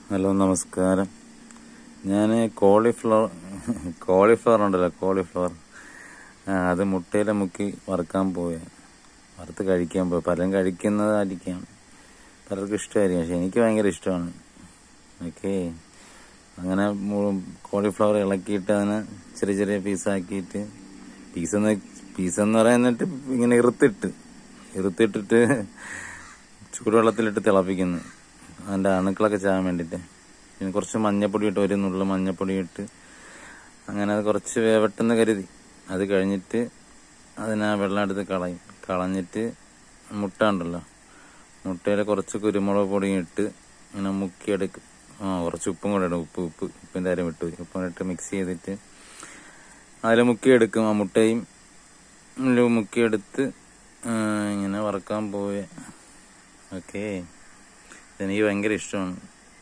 hello നമസ്കാരം ഞാൻ cauliflower cauliflower ഉണ്ടല്ലോ കോളിഫ്ലവർ ആ, അത് മുട്ടയിൽ മുക്കി വറുക്കാൻ പോയ വറുത്ത് കഴിക്കാൻ പോയി പലരും കഴിക്കുന്നതായിരിക്കാം പലർക്കും ഇഷ്ടമായിരിക്കും പക്ഷെ എനിക്ക് ഭയങ്കര ഇഷ്ടമാണ് ഓക്കെ അങ്ങനെ മു- കോളിഫ്ലവർ ഇളക്കിയിട്ട് അതിനെ ചെറിയ ചെറിയ പീസാക്കിയിട്ട് പീസെന്ന് പീസെന്ന് പറയുന്നിട്ട് ഇങ്ങനെ ഇറുത്തിട്ട് ഇറുത്തിട്ടിട്ട് ചൂടുവെള്ളത്തിലിട്ട് തിളപ്പിക്കുന്നു അതിൻ്റെ അണുക്കളൊക്കെ ചാകാൻ വേണ്ടിയിട്ട് പിന്നെ കുറച്ച് മഞ്ഞപ്പൊടി ഇട്ട് ഒരു നുള്ള മഞ്ഞപ്പൊടി ഇട്ട് അങ്ങനെ അത് കുറച്ച് വേവട്ടെന്ന് കരുതി അത് കഴിഞ്ഞിട്ട് അതിനെ ആ വെള്ളം എടുത്ത് കളയും കളഞ്ഞിട്ട് മുട്ട ഉണ്ടല്ലോ മുട്ടയിൽ കുറച്ച് കുരുമുളക് പൊടിയും ഇട്ട് ഇങ്ങനെ മുക്കിയെടുക്കും ആ കുറച്ച് ഉപ്പും കൂടെ ഇടും ഉപ്പ് ഉപ്പ് ഉപ്പിൻ്റെ കാര്യം വിട്ടു ഉപ്പും ഇട്ട് മിക്സ് ചെയ്തിട്ട് അതിൽ മുക്കിയെടുക്കും ആ മുട്ടയും ഇതില് മുക്കിയെടുത്ത് ആ, ഇങ്ങനെ വറക്കാൻ പോവേ ഓക്കേ എനിക്ക് ഭയങ്കര ഇഷ്ടമാണ്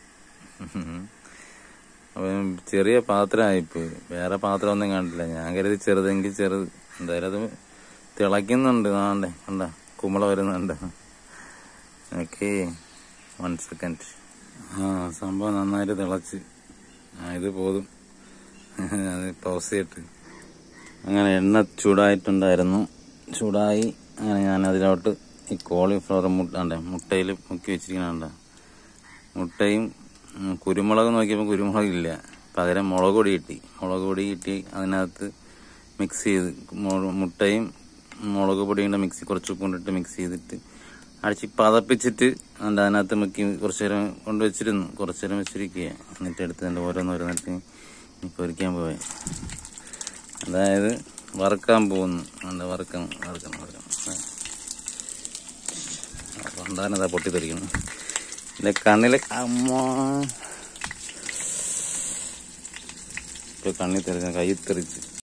അപ്പം ചെറിയ പാത്രമായിപ്പോയി വേറെ പാത്രം ഒന്നും കണ്ടില്ല ഞാൻ കരുതി ചെറുതെങ്കിൽ ചെറുത് എന്തായാലും അത് തിളയ്ക്കുന്നുണ്ട് നാണ്ടേ കണ്ട കുമ്പള വരുന്നുണ്ട് ഓക്കെ വൺ സെക്കൻഡ് ആ സംഭവം നന്നായിട്ട് തിളച്ച് ആ ഇത് പോതും അത് പൗസ് ചെയ്തിട്ട് അങ്ങനെ എണ്ണ ചൂടായിട്ടുണ്ടായിരുന്നു ചൂടായി അങ്ങനെ ഞാൻ അതിലോട്ട് ഈ കോളിഫ്ലവർ മുട്ട ഉണ്ട് മുട്ടയിൽ മുക്കി വെച്ചിരിക്കുന്നുണ്ട് മുട്ടയും ഉം, കുരുമുളക് നോക്കിയപ്പോൾ കുരുമുളക് ഇല്ല പകരം മുളക് പൊടി കിട്ടി മുളക് പൊടി കിട്ടി അതിനകത്ത് മിക്സ് ചെയ്ത് മു- മുട്ടയും മുളക് പൊടിയും കൂടെ മിക്സി കുറച്ച് ഉപ്പും ഇട്ട് മിക്സ് ചെയ്തിട്ട് അടിച്ച് പതപ്പിച്ചിട്ട് അതിൻ്റെ അതിനകത്ത് മുക്കി കുറച്ച് നേരം കൊണ്ട് വെച്ചിരുന്നു കുറച്ച് നേരം വെച്ചിരിക്കുക എന്നിട്ട് എടുത്ത് എൻ്റെ ഓരോന്നോരോന്നിട്ട് ഇനി പൊരിക്കാൻ പോയി അതായത് വറുക്കാൻ പോകുന്നു എന്താ വറുക്കണം വറുക്കണം വറുക്കണം ഉണ്ടാകുന്നതാ പൊട്ടിത്തെറിക്കുന്നു എൻ്റെ കണ്ണിൽ അമ്മ ഇപ്പൊ കണ്ണിൽ തെറിച്ച കൈ തെറിച്ച്